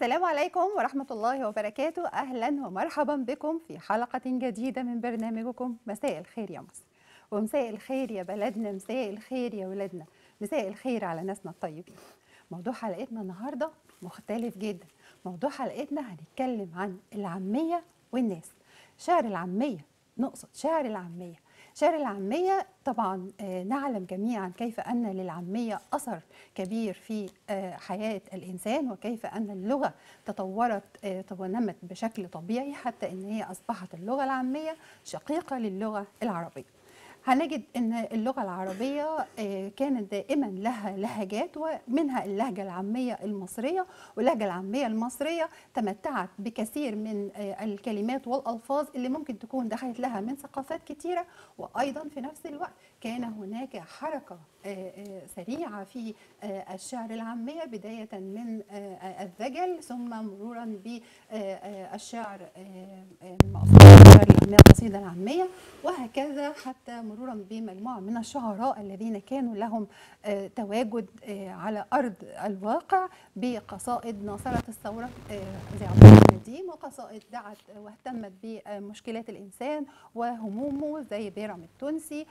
السلام عليكم ورحمة الله وبركاته أهلا ومرحبا بكم في حلقة جديدة من برنامجكم مساء الخير يا مصر ومساء الخير يا بلدنا مساء الخير يا ولادنا مساء الخير على ناسنا الطيبين موضوع حلقتنا النهاردة مختلف جدا موضوع حلقتنا هنتكلم عن العامية والناس شعر العامية نقصد شعر العامية شعر العامية طبعا آه، نعلم جميعا كيف أن للعامية أثر كبير في آه، حياة الإنسان وكيف أن اللغة تطورت آه، ونمت بشكل طبيعي حتى أن هي أصبحت اللغة العامية شقيقة للغة العربية هنجد ان اللغه العربيه آه، كانت دائما لها لهجات ومنها اللهجه العاميه المصريه واللهجه العاميه المصريه تمتعت بكثير من آه، الكلمات والالفاظ اللي ممكن تكون دخلت لها من ثقافات كتيره وايضا في نفس الوقت كان هناك حركه آه، آه، سريعه في آه، الشعر العاميه بدايه من آه، الذجل ثم مرورا بالشعر العاميه القصيده العاميه وهكذا حتى مرورا بمجموعه من الشعراء الذين كانوا لهم آه، تواجد آه، على ارض الواقع بقصائد ناصره الثوره آه، زي عبد الله النديم وقصائد دعت واهتمت بمشكلات الانسان وهمومه زي بيرم التونسي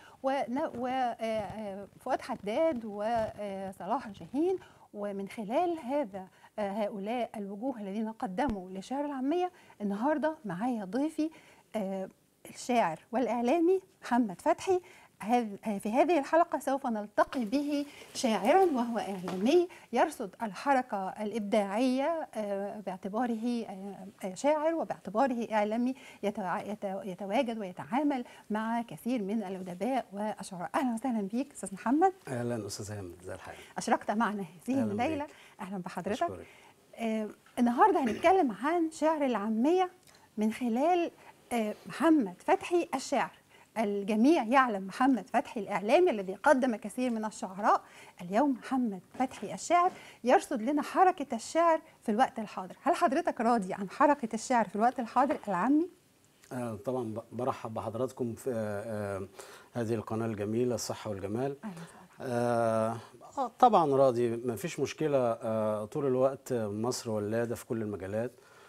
وفؤاد حداد وصلاح جاهين ومن خلال هذا آه، هؤلاء الوجوه الذين قدموا لشعر العاميه النهارده معايا ضيفي آه، الشاعر والاعلامي محمد فتحي هذ- في هذه الحلقة سوف نلتقي به شاعرا وهو إعلامي يرصد الحركة الإبداعية آه، باعتباره آه، آه، شاعر وباعتباره إعلامي يتوا- يت- يتواجد ويتعامل مع كثير من الأدباء والشعراء أهلا وسهلا بيك أستاذ محمد اهلا استاذ هامد ازي الحال أشركت معنا هذه أهلاً الليلة بيك. أهلا بحضرتك أشكرك. آه، النهارده هنتكلم عن شعر العامية من خلال آه، محمد فتحي الشاعر الجميع يعلم محمد فتحي الإعلامي الذي قدم كثير من الشعراء اليوم محمد فتحي الشاعر يرصد لنا حركة الشعر في الوقت الحاضر هل حضرتك راضي عن حركة الشعر في الوقت الحاضر العامي؟ آه طبعا ب- برحب بحضراتكم في آه آه هذه القناه الجميله الصحه والجمال أهلا وسهلا آه آه، طبعا راضي ما فيش مشكله آه طول الوقت مصر ولاده في كل المجالات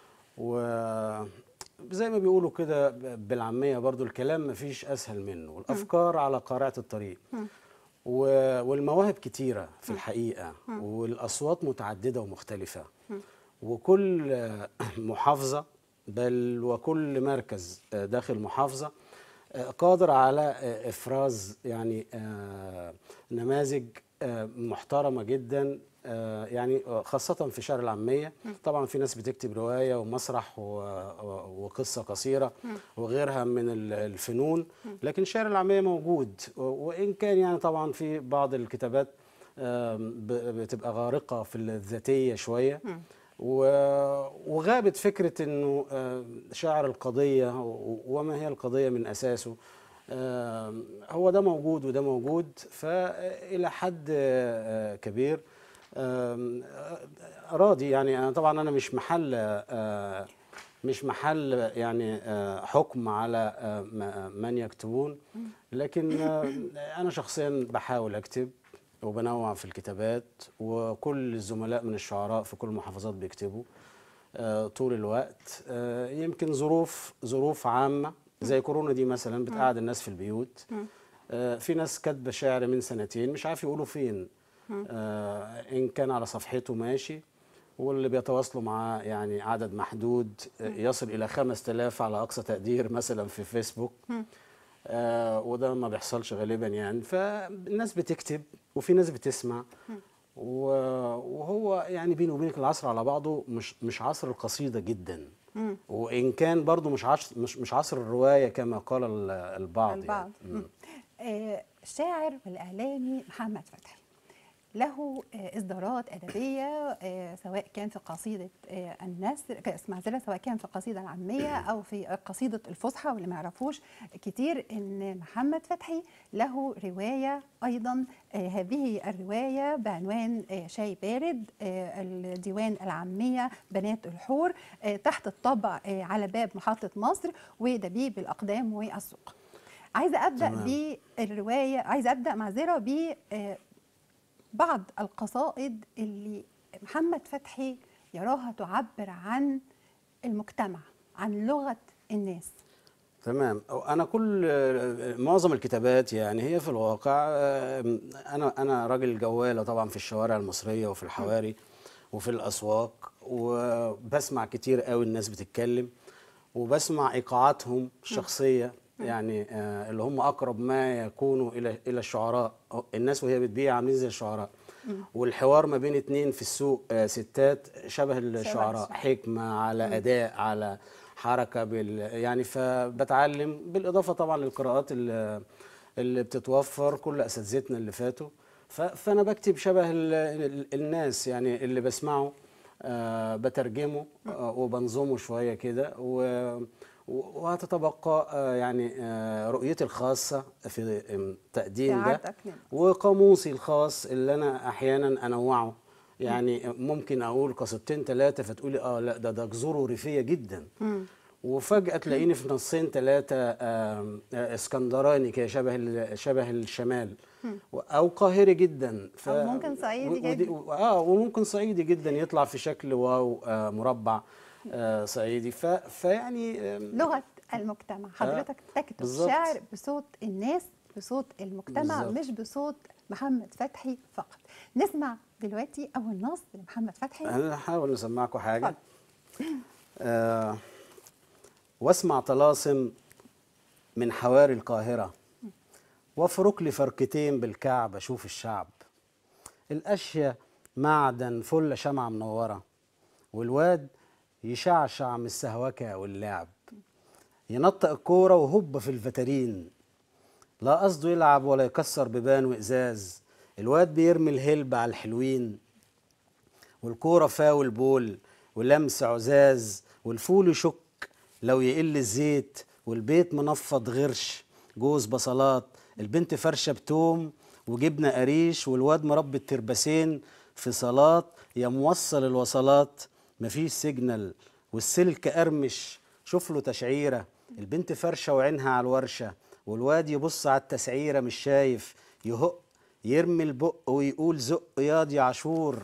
وزي ما بيقولوا كده ب- بالعاميه برضو الكلام ما فيش اسهل منه والافكار على قارعه الطريق و- والمواهب كتيره في الحقيقه والاصوات متعدده ومختلفه وكل آه، محافظه بل وكل مركز آه، داخل محافظه آه، قادر على آه، افراز يعني آه، نماذج آه، محترمه جدا آه، يعني آه، خاصة في شعر العامية طبعا في ناس بتكتب رواية ومسرح و- و- وقصة قصيرة وغيرها من ال- الفنون لكن شعر العامية موجود و- وإن كان يعني طبعا في بعض الكتابات آم، ب- بتبقى غارقة في الذاتية شوية و- وغابت فكرة انه آه، شعر القضية و- وما هي القضية من اساسه آم، هو ده موجود وده موجود فإلى حد آه، كبير آم، آه، راضي يعني أنا طبعا أنا مش محل آه، مش محل يعني آه، حكم على آه، م- من يكتبون لكن آه، أنا شخصيا بحاول أكتب وبنوع في الكتابات وكل الزملاء من الشعراء في كل المحافظات بيكتبوا آه، طول الوقت آه، يمكن ظروف ظروف عامة زي كورونا دي مثلا بتقعد الناس في البيوت آه، في ناس كاتبة شعر من سنتين مش عارف يقولوا فين آه، إن كان على صفحته ماشي واللي بيتواصلوا معاه يعني عدد محدود آه، يصل إلى 5000 على أقصى تقدير مثلا في فيسبوك آه وده ما بيحصلش غالبا يعني فالناس بتكتب وفي ناس بتسمع و- وهو يعني بيني وبينك العصر على بعضه مش مش عصر القصيده جدا وان كان برضه مش عصر مش مش عصر الروايه كما قال ال- البعض, البعض يعني. مم. آه، الشاعر والإعلامي محمد فتحي له آه، إصدارات أدبية آه، سواء كان في قصيدة آه، النسر ك- معذرة سواء كان في القصيدة العامية أو في قصيدة الفصحى واللي ما يعرفوش كتير إن محمد فتحي له رواية أيضا آه، هذه الرواية بعنوان آه، شاي بارد آه، الديوان العامية بنات الحور آه، تحت الطبع آه، على باب محطة مصر ودبيب الأقدام والسوق عايزه ابدا تمام. بالروايه عايزه ابدا معذره ب آه، بعض القصائد اللي محمد فتحي يراها تعبر عن المجتمع عن لغه الناس تمام انا كل معظم الكتابات يعني هي في الواقع آه، انا انا راجل جواله طبعا في الشوارع المصريه وفي الحواري وفي الاسواق وبسمع كتير قوي الناس بتتكلم وبسمع ايقاعاتهم الشخصيه يعني آه، اللي هم اقرب ما يكونوا الى الى الشعراء الناس وهي بتبيع عاملين زي الشعراء والحوار ما بين اتنين في السوق آه، ستات شبه الشعراء الشعراء. حكمه على اداء على حركه بال يعني فبتعلم بالاضافه طبعا للقراءات اللي, اللي بتتوفر كل اساتذتنا اللي فاتوا ف- فانا بكتب شبه ال- ال- الناس يعني اللي بسمعه آه بترجمه آه وبنظمه شويه كده و- و- وهتتبقى آه يعني آه رؤيتي الخاصه في آم، تقديم ده إعادة أكمل. وقاموسي الخاص اللي انا احيانا انوعه يعني ممكن اقول قصيدتين ثلاثه فتقولي اه لا ده ده جذوره ريفيه جدا وفجاه تلاقيني في نصين ثلاثه اسكندراني كده شبه ال- شبه الشمال و- او قاهري جدا ف أو ممكن صعيدي و- ودي- جدا. اه وممكن صعيدي جدا يطلع في شكل واو آه مربع آه صعيدي ف فيعني آم، لغه المجتمع حضرتك تكتب بالظبط. شعر بصوت الناس بصوت المجتمع بالظبط. مش بصوت محمد فتحي فقط نسمع دلوقتي اول نص لمحمد فتحي انا هحاول نسمعكم حاجه اتفضل. آه واسمع طلاسم من حواري القاهرة وافرك لي فركتين بالكعب اشوف الشعب الاشياء معدن فل شمعة منورة والواد يشعشع من السهوكة واللعب ينطق الكورة وهب في الفترين لا قصده يلعب ولا يكسر بيبان وإزاز الواد بيرمي الهلب على الحلوين والكورة فاول بول ولمس عزاز والفول يشك لو يقل الزيت والبيت منفض غرش جوز بصلات البنت فرشة بتوم وجبنة قريش والواد مربي التربسين في صلاة يا موصل الوصلات مفيش سيجنال والسلك قرمش شوف له تشعيرة البنت فرشة وعينها على الورشة والواد يبص على التسعيرة مش شايف يهق يرمي البق ويقول زق ياض يا عاشور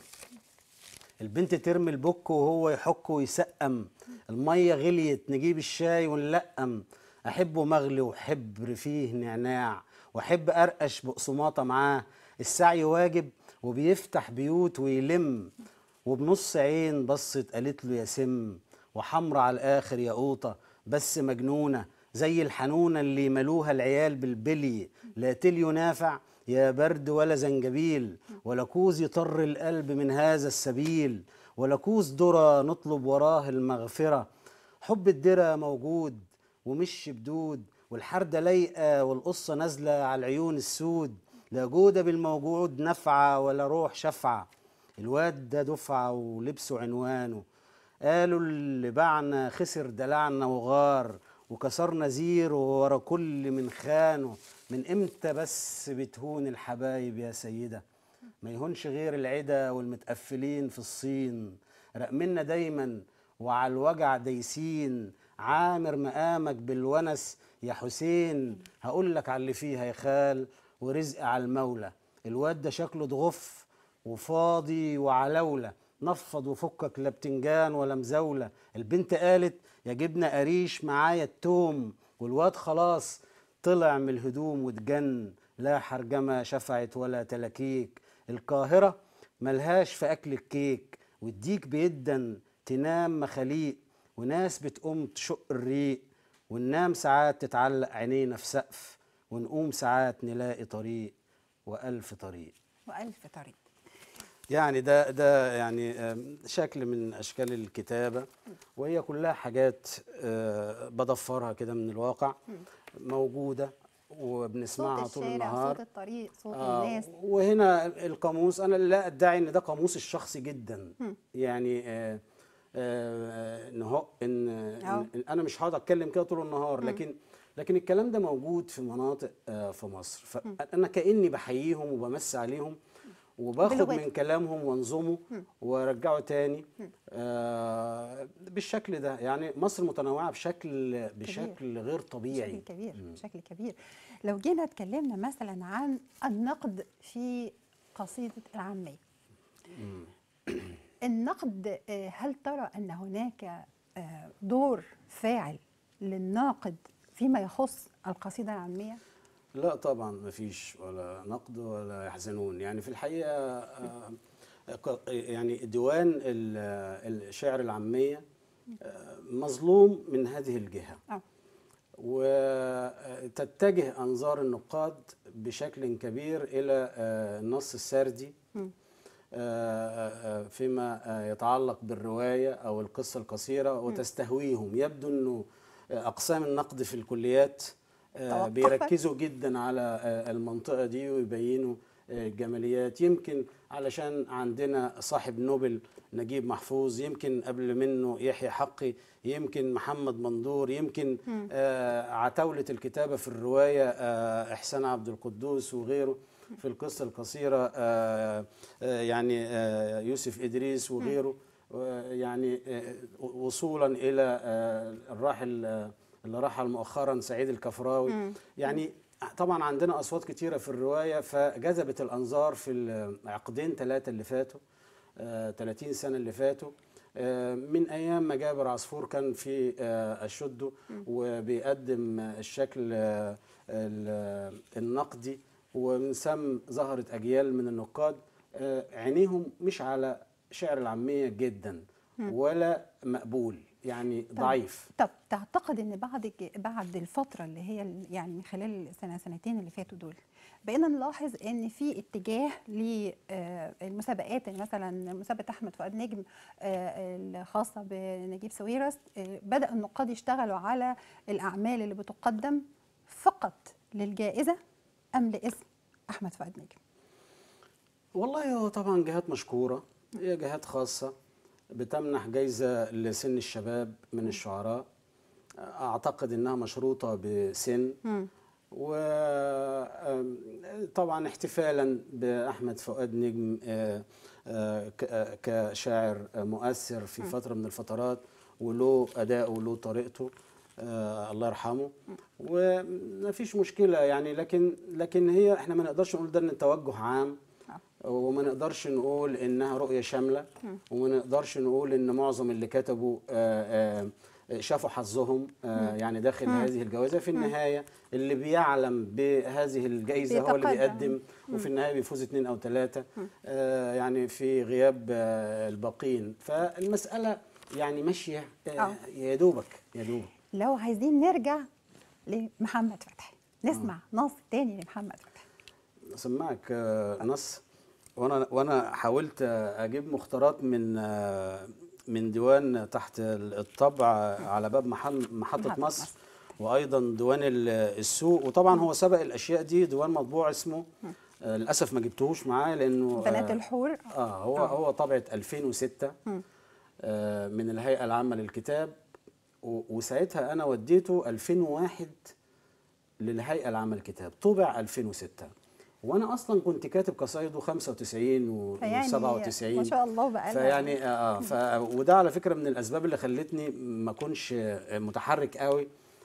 البنت ترمي البك وهو يحك ويسقم المية غليت نجيب الشاي ونلقم أحبه مغلي وحب فيه نعناع وأحب أرقش بقسماطة معاه السعي واجب وبيفتح بيوت ويلم وبنص عين بصت قالت له يا سم وحمرة على الآخر يا قوطة بس مجنونة زي الحنونة اللي ملوها العيال بالبلي لا تليو نافع يا برد ولا زنجبيل ولا كوز يطر القلب من هذا السبيل ولا كوز درة نطلب وراه المغفرة حب الدرة موجود ومش بدود والحردة لايقة والقصة نازلة على العيون السود لا جودة بالموجود نفعة ولا روح شفعة الواد ده دفعة ولبسه عنوانه قالوا اللي باعنا خسر دلعنا وغار وكسرنا زير ورا كل من خانه من امتى بس بتهون الحبايب يا سيدة ما يهونش غير العدا والمتقفلين في الصين رقمنا دايما وعلى الوجع دايسين عامر مقامك بالونس يا حسين هقول لك على اللي فيها يا خال ورزق على المولى الواد ده شكله ضغف وفاضي وعلولة نفض وفكك لا بتنجان ولا مزاولة البنت قالت يا جبنة قريش معايا التوم والواد خلاص طلع من الهدوم واتجن لا حرجمة شفعت ولا تلاكيك القاهرة ملهاش في أكل الكيك والديك بيدن تنام مخاليق وناس بتقوم تشق الريق وننام ساعات تتعلق عينينا في سقف ونقوم ساعات نلاقي طريق وألف طريق والف طريق يعني ده ده يعني آم، شكل من اشكال الكتابه وهي كلها حاجات آه، بضفرها كده من الواقع موجوده وبنسمعها صوت طول الشارع النهار صوت الطريق صوت آه، الناس وهنا القاموس انا لا ادعي ان ده قاموس الشخصي جدا يعني آه، آه، ان هو ان آه. إن انا مش هقعد اتكلم كده طول النهار لكن لكن الكلام ده موجود في مناطق آه، في مصر فانا كاني بحييهم وبمس عليهم وباخد بلغتهم. من كلامهم وانظمه وارجعه تاني آه بالشكل ده يعني مصر متنوعه بشكل بشكل غير طبيعي بشكل كبير بشكل كبير لو جينا اتكلمنا مثلا عن النقد في قصيدة العامية النقد آه، هل ترى ان هناك آه، دور فاعل للناقد فيما يخص القصيده العاميه لا طبعا ما فيش ولا نقد ولا يحزنون يعني في الحقيقه آه، ق- يعني ديوان ال- الشعر العاميه آه، مظلوم من هذه الجهه اه وتتجه انظار النقاد بشكل كبير الى آه، النص السردي مم. آه، آه، فيما آه، يتعلق بالروايه او القصه القصيره وتستهويهم يبدو انه آه، اقسام النقد في الكليات آه، توقفت. بيركزوا جدا على آه، المنطقه دي ويبينوا آه، الجماليات يمكن علشان عندنا صاحب نوبل نجيب محفوظ يمكن قبل منه يحيى حقي يمكن محمد مندور يمكن آه عتاولة الكتابة في الرواية آه إحسان عبد القدوس وغيره في القصة القصيرة آه آه يعني آه يوسف إدريس وغيره آه يعني آه وصولا إلى آه الراحل آه اللي رحل مؤخرا سعيد الكفراوي يعني طبعا عندنا أصوات كتيرة في الرواية فجذبت الأنظار في العقدين ثلاثة اللي فاتوا آه 30 سنة اللي فاتوا آه، من ايام ما جابر عصفور كان في آه، اشده وبيقدم الشكل آه، ال- النقدي ومن ثم ظهرت اجيال من النقاد آه، عينيهم مش على شعر العاميه جدا ولا مقبول يعني ضعيف طب تعتقد ان بعد الج- بعد الفتره اللي هي ال- يعني من خلال السنه سنتين اللي فاتوا دول بقينا نلاحظ ان في اتجاه للمسابقات يعني مثلا مسابقه احمد فؤاد نجم آه، الخاصه بنجيب ساويرس آه، بدا النقاد يشتغلوا على الاعمال اللي بتقدم فقط للجائزه ام لاسم احمد فؤاد نجم والله هو طبعا جهات مشكورة هي جهات خاصة بتمنح جايزة لسن الشباب من الشعراء أعتقد إنها مشروطة بسن مم. وطبعا احتفالا بأحمد فؤاد نجم آه، آه، ك- آه، كشاعر مؤثر في فترة من الفترات وله أداءه وله طريقته آه، الله يرحمه وما فيش مشكلة يعني لكن لكن هي احنا ما نقدرش نقول ده إن توجه عام وما نقدرش نقول انها رؤيه شامله وما نقدرش نقول ان معظم اللي كتبوا آه، آه، شافوا حظهم آه، يعني داخل هذه الجوائز في النهايه اللي بيعلم بهذه الجائزه هو اللي بيتقدم. بيقدم وفي النهايه بيفوز اثنين او ثلاثه يعني في غياب آه، الباقين فالمساله يعني ماشيه آه، آه. يا دوبك يا دوبك لو عايزين نرجع لمحمد فتحي نسمع نص تاني لمحمد فتحي اسمعك آه، نص وانا وانا حاولت آه، اجيب مختارات من آه، من ديوان تحت الطبع على باب محل محطه محطة مصر مصر. وايضا ديوان ال- السوق وطبعا هو سبق الاشياء دي ديوان مطبوع اسمه آه، للاسف ما جبتهوش معاه لانه بنات آه، الحور اه هو هو طبعه 2006 آه من الهيئه العامه للكتاب و- وساعتها انا وديته 2001 للهيئه العامه للكتاب طبع 2006 وانا اصلا كنت كاتب قصايده 95 و فيعني 97 ما شاء الله بقى لنا- فيعني اه ف وده على فكره من الاسباب اللي خلتني ما اكونش آه، متحرك قوي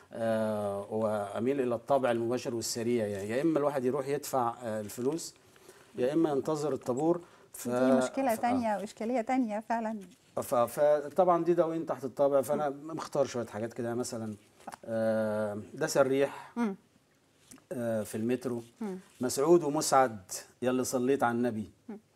آه واميل الى الطابع المباشر والسريع يعني يا اما الواحد يروح يدفع آه الفلوس يا اما ينتظر الطابور ف... دي مشكله ف- آه. تانية واشكاليه تانية فعلا ف- فطبعا دي دواوين تحت الطابع فانا مختار شويه حاجات كده مثلا آه، ده سريح مم. آه، في المترو مسعود ومسعد يلي صليت على النبي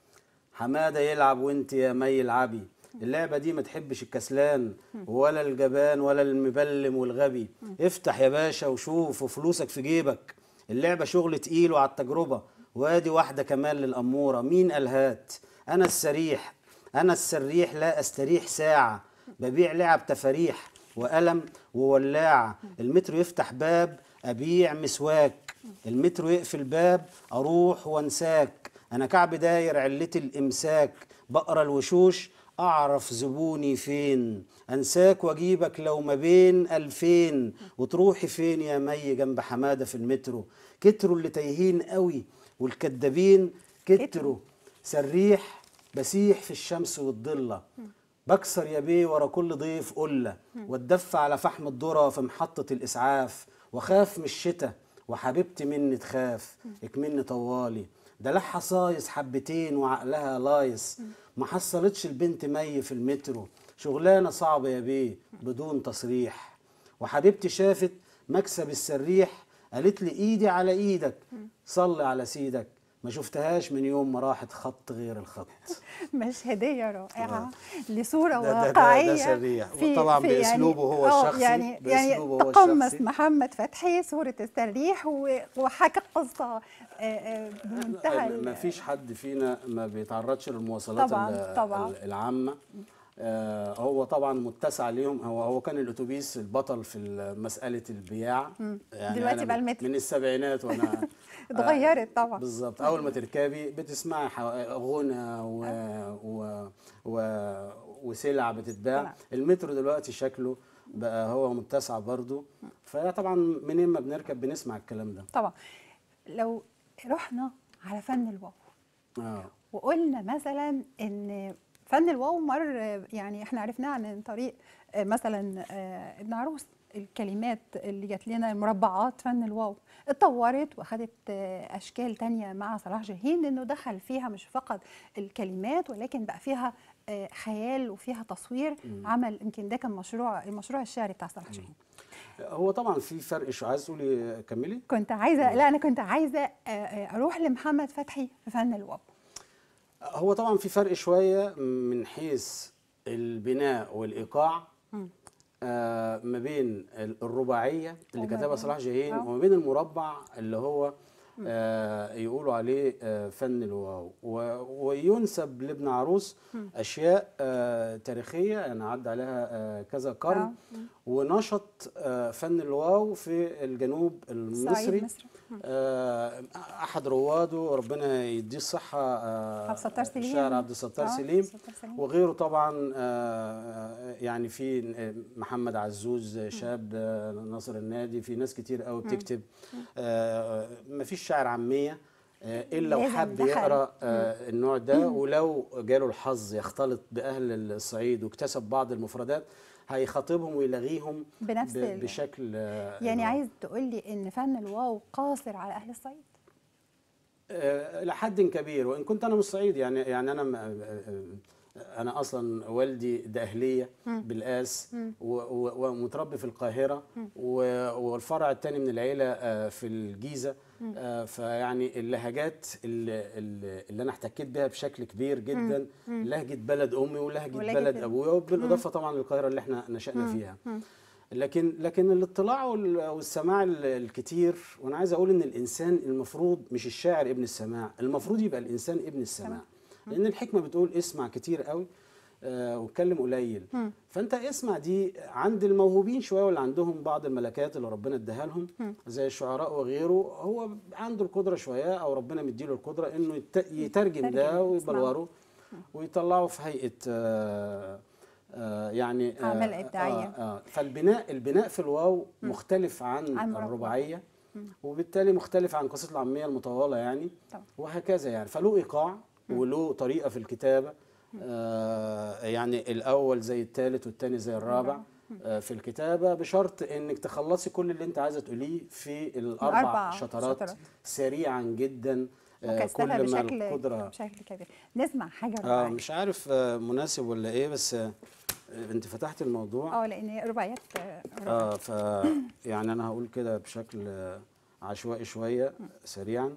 حماده يلعب وانت يا مي العبي اللعبه دي ما تحبش الكسلان ولا الجبان ولا المبلم والغبي افتح يا باشا وشوف وفلوسك في جيبك اللعبه شغل تقيل وعلى التجربه وادي واحده كمان للاموره مين قال هات انا السريح انا السريح لا استريح ساعه ببيع لعب تفاريح وقلم وولاعه المترو يفتح باب ابيع مسواك المترو يقفل باب اروح وانساك انا كعب داير علتي الامساك بقرا الوشوش اعرف زبوني فين انساك واجيبك لو ما بين الفين وتروحي فين يا مي جنب حماده في المترو كتروا اللي تايهين قوي والكدابين كتروا سريح بسيح في الشمس والضله بكسر يا بيه ورا كل ضيف قله واتدفى على فحم الذره في محطه الاسعاف واخاف من الشتا وحبيبتي مني تخاف اكمني طوالي ده لحة صايص حبتين وعقلها لايص ما حصلتش البنت مي في المترو شغلانه صعبه يا بيه بدون تصريح وحبيبتي شافت مكسب السريح قالت لي ايدي على ايدك صلي على سيدك ما شفتهاش من يوم ما راحت خط غير الخط مشهديه رائعه لصوره ده- ده- ده- واقعيه ده سريع. في- وطبعاً في بأسلوبه هو آه، الشخصي، يعني بأسلوبه يعني هو تقمص الشخصي. محمد فتحي صوره السريح و- وحكى قصه آه، آه، بمنتهى ال- ما فيش حد فينا ما بيتعرضش للمواصلات طبعاً، ال- طبعاً. ال- العامه آه، هو طبعا متسع ليهم هو هو كان الاتوبيس البطل في ال- مساله البياع يعني دلوقتي أنا بقى من- المترو. من السبعينات وانا اتغيرت طبعا بالظبط اول ما تركبي بتسمعي حو- غنى و... و... و... وسلع بتتباع طبعاً. المترو دلوقتي شكله بقى هو متسع برضو فطبعا منين ما بنركب بنسمع الكلام ده طبعا لو رحنا على فن الواو اه وقلنا مثلا ان فن الواو مر يعني احنا عرفناه عن طريق آه، مثلا آه، ابن عروس الكلمات اللي جات لنا المربعات فن الواو اتطورت واخدت آه، اشكال تانية مع صلاح جاهين انه دخل فيها مش فقط الكلمات ولكن بقى فيها آه، خيال وفيها تصوير عمل يمكن ده كان مشروع المشروع الشعري بتاع صلاح جاهين هو طبعا في فرق شو عايز تقولي كملي كنت عايزه لا انا كنت عايزه آه، آه، اروح لمحمد فتحي في فن الواو هو طبعا في فرق شويه من حيث البناء والايقاع آه ما بين ال- الرباعيه اللي وما كتبها بين- صلاح جاهين آه. وما بين المربع اللي هو آه يقولوا عليه آه فن الواو و- وينسب لابن عروس اشياء آه تاريخيه يعني عدى عليها آه كذا قرن آه. ونشط آه فن الواو في الجنوب المصري صعيد مصر آه، احد رواده ربنا يديه الصحه آه، عبد الستار سليم. الشاعر عبد الستار آه، سليم الستار سليم. وغيره طبعا آه، يعني في محمد عزوز شاب آه، ناصر النادي في ناس كتير قوي بتكتب آه، مفيش شاعر عاميه آه، الا لازم وحب دخل. يقرا آه، النوع ده ولو جاله الحظ يختلط باهل الصعيد واكتسب بعض المفردات هيخاطبهم ويلغيهم بنفس ب- ال- بشكل آه، يعني الواو. عايز تقول لي ان فن الواو قاصر على اهل الصعيد آه، لحد كبير وان كنت انا مش صعيد يعني يعني انا م- آه، آه، انا اصلا والدي دقهليه بالقاس و- و- ومتربي في القاهره و- والفرع الثاني من العيله آه، في الجيزه آه، فيعني اللهجات اللي, اللي اللي انا احتكيت بها بشكل كبير جدا لهجه بلد امي ولهجه ولهجة بلد ال- ابويا وبالاضافه طبعا للقاهره اللي احنا نشأنا فيها لكن لكن الاطلاع وال- والسماع ال- الكتير وانا عايز اقول ان الانسان المفروض مش الشاعر ابن السماع المفروض يبقى الانسان ابن السماع لان الحكمه بتقول اسمع كتير قوي آه واتكلم قليل فانت اسمع دي عند الموهوبين شويه واللي عندهم بعض الملكات اللي ربنا اداها لهم زي الشعراء وغيره هو عنده القدره شويه او ربنا مديله القدره انه يت- يترجم ده يترجم، ويبلوره ويطلعه في هيئه آه آه يعني آه أعمال إبداعية. آه آه فالبناء البناء في الواو مختلف عن, عن مربع. الرباعيه وبالتالي مختلف عن قصه العاميه المطوله يعني طبعا. وهكذا يعني فله ايقاع وله طريقه في الكتابه آه يعني الاول زي الثالث والثاني زي الرابع آه في الكتابه بشرط انك تخلصي كل اللي انت عايزه تقوليه في الاربع الأربع شطرات, شطرات. سريعا جدا آه مكثفه كل ما بشكل القدره بشكل كبير نسمع حاجه اه رباعيه مش عارف آه مناسب ولا ايه بس آه انت فتحت الموضوع اه لان رباعيات آه، اه ف يعني انا هقول كده بشكل آه، عشوائي شويه سريعا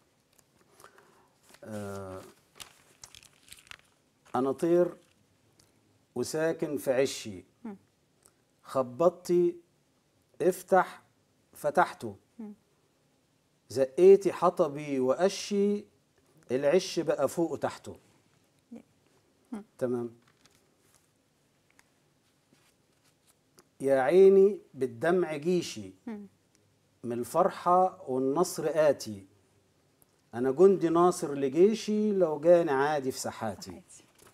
آه انا طير وساكن في عشي خبطتي افتح فتحته زقيتي حطبي وقشي العش بقى فوق وتحته تمام يا عيني بالدمع جيشي من الفرحة والنصر آتي أنا جندي ناصر لجيشي لو جاني عادي في ساحاتي عادي.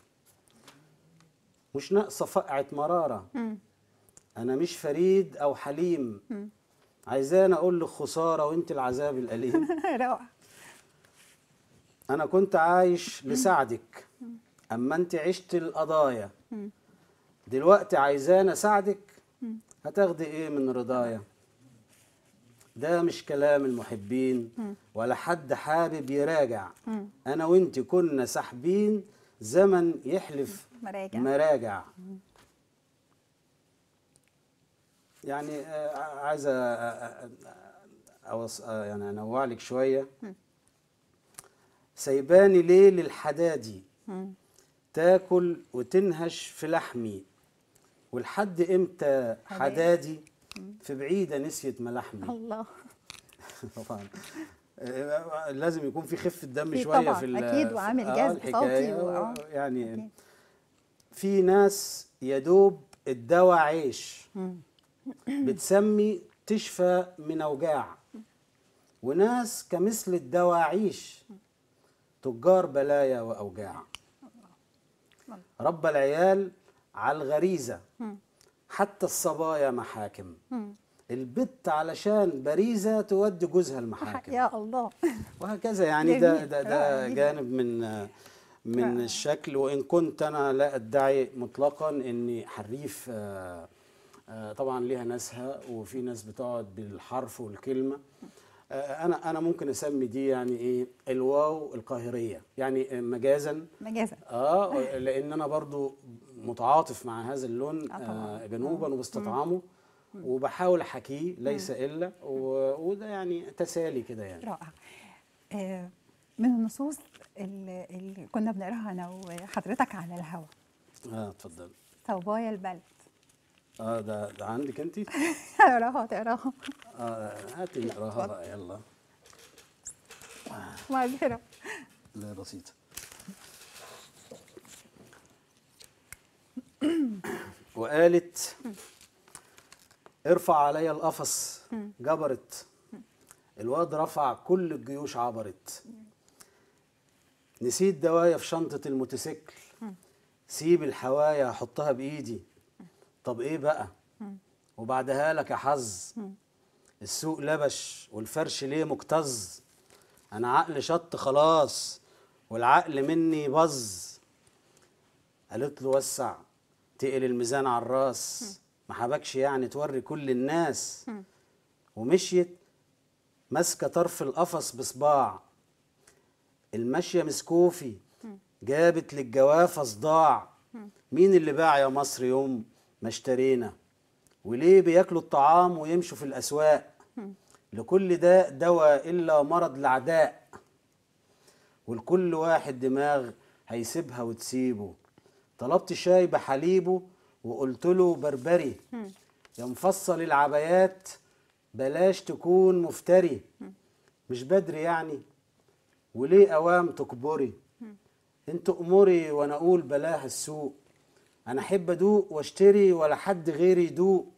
مش ناقصة فقعة مرارة أنا مش فريد أو حليم عايزاني أقول لك خسارة وأنت العذاب الأليم روعه أنا كنت عايش لساعدك أما أنت عشت القضايا دلوقتي عايزاني أساعدك هتاخدي إيه من رضايا ده مش كلام المحبين ولا حد حابب يراجع أنا وأنت كنا ساحبين زمن يحلف مراجع مراجع يعني آه، عايز أ- أ- أ- أوص... آه، يعني انوع لك شويه سيباني ليه للحدادي مم. تاكل وتنهش في لحمي ولحد امتى حدادي في بعيده نسيت ملاحمي الله طبعا آه، لازم يكون في خفه دم في شويه طبعاً، في ال- أكيد، في- وعامل آه، جذب الحكاية، صوتي و- آه، يعني أكيد. في ناس يدوب الدواء عيش مم. بتسمي تشفى من اوجاع وناس كمثل الدواعيش تجار بلايا واوجاع رب العيال على الغريزه مم. حتى الصبايا محاكم مم. البت علشان باريزه تودي جوزها المحاكم يا الله وهكذا يعني ده جميل، ده, رائع ده جداً. جانب من من رائع. الشكل وان كنت انا لا ادعي مطلقا اني حريف آه، آه، طبعا ليها ناسها وفي ناس بتقعد بالحرف والكلمه آه، انا انا ممكن اسمي دي يعني ايه الواو القاهريه يعني مجازا مجازا اه لان انا برضو متعاطف مع هذا اللون آه طبعاً. آه جنوبا وبستطعمه وبحاول احكيه ليس الا و- وده يعني تسالي كده يعني رائع آه، من النصوص اللي, اللي كنا بنقراها انا وحضرتك على الهوا اه اتفضل صوبايا البلد اه ده ده عندك انت اقراها تقراها اه هاتي نقراها اتفضل. بقى يلا معذره لا بسيطه وقالت ارفع علي القفص جبرت الواد رفع كل الجيوش عبرت نسيت دوايا في شنطة الموتوسيكل سيب الحوايا احطها بايدي طب ايه بقى وبعدها لك يا حظ السوق لبش والفرش ليه مكتظ انا عقل شط خلاص والعقل مني بظ قالت له وسع تقل الميزان على الراس ما حبكش يعني توري كل الناس ومشيت ماسكه طرف القفص بصباع الماشيه مسكوفي جابت للجوافه صداع مين اللي باع يا مصر يوم ما اشترينا وليه بياكلوا الطعام ويمشوا في الاسواق لكل داء دواء الا مرض العداء ولكل واحد دماغ هيسيبها وتسيبه طلبت شاي بحليبه وقلت له بربري يا مفصل العبايات بلاش تكون مفتري مش بدري يعني وليه اوام تكبري انت اموري وانا اقول بلاها السوق انا احب ادوق واشتري ولا حد غيري يدوق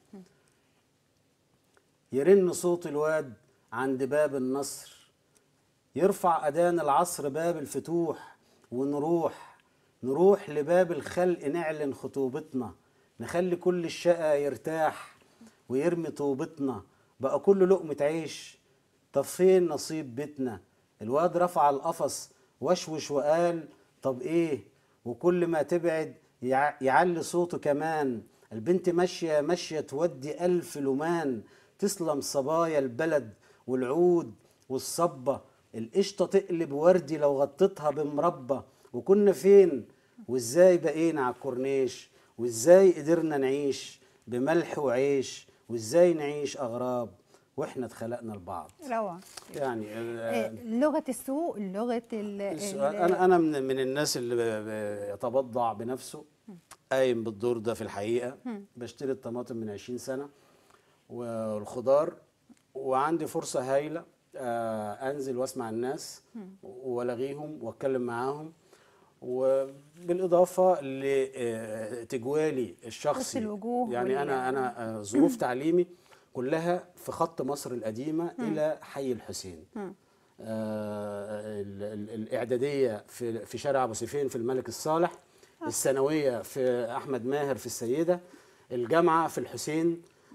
يرن صوت الواد عند باب النصر يرفع أذان العصر باب الفتوح ونروح نروح لباب الخلق نعلن خطوبتنا نخلي كل الشقى يرتاح ويرمي طوبتنا بقى كل لقمة عيش طب فين نصيب بيتنا الواد رفع القفص وشوش وقال طب ايه وكل ما تبعد يع- يعلي صوته كمان البنت ماشية ماشية تودي ألف لمان تسلم صبايا البلد والعود والصبة القشطة تقلب وردي لو غطيتها بمربى وكنا فين وازاي بقينا على الكورنيش وازاي قدرنا نعيش بملح وعيش وازاي نعيش أغراب واحنا اتخلقنا لبعض روعه يعني آه، آه، لغه السوق لغه ال السؤال ال- انا انا من من الناس اللي ب- ب- يتبضع بنفسه قايم بالدور ده في الحقيقه بشتري الطماطم من 20 سنه والخضار وعندي فرصه هايله آه، انزل واسمع الناس والغيهم واتكلم معاهم وبالاضافه لتجوالي الشخصي الوجوه يعني وال- انا انا آه، ظروف تعليمي كلها في خط مصر القديمه الى حي الحسين آه، ال- ال- الاعداديه في في شارع ابو سيفين في الملك الصالح الثانويه في احمد ماهر في السيده الجامعه في الحسين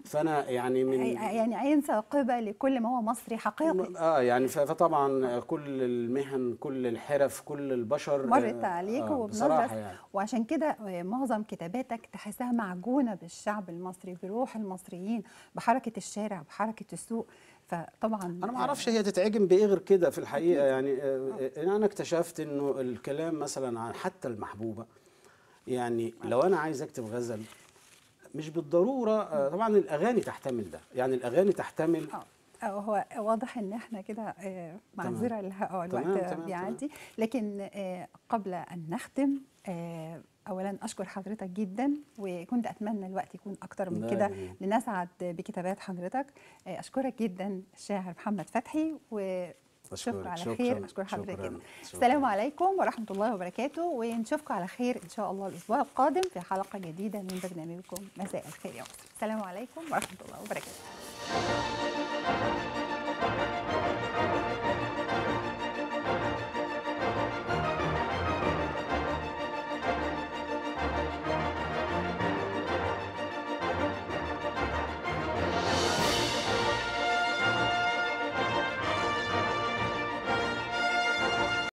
فانا يعني من يعني عين ثاقبه لكل ما هو مصري حقيقي اه يعني ف- فطبعا كل المهن كل الحرف كل البشر مرت آه، عليك آه وبنظرة بصراحه يعني وعشان كده آه، معظم كتاباتك تحسها معجونه بالشعب المصري بروح المصريين بحركه الشارع بحركه السوق فطبعا انا ما اعرفش هي تتعجم بايه غير كده في الحقيقه يعني آه، آه، انا اكتشفت انه الكلام مثلا عن حتى المحبوبه يعني لو انا عايز اكتب غزل مش بالضروره آه، طبعا الاغاني تحتمل ده يعني الاغاني تحتمل اه آه، هو واضح ان احنا كده آه، معذره لها اه تمام، الوقت تمام، بيعدي لكن آه، قبل ان نختم آه، اولا اشكر حضرتك جدا وكنت اتمنى الوقت يكون اكتر من لا كده جميل. لنسعد بكتابات حضرتك آه، اشكرك جدا الشاعر محمد فتحي وشكرا أشكرك، على شكراً، خير اشكر حضرتك شكراً، جدا شكراً. السلام عليكم ورحمه الله وبركاته ونشوفكم على خير ان شاء الله الاسبوع القادم في حلقه جديده من برنامجكم مساء الخير يا مصر السلام عليكم ورحمه الله وبركاته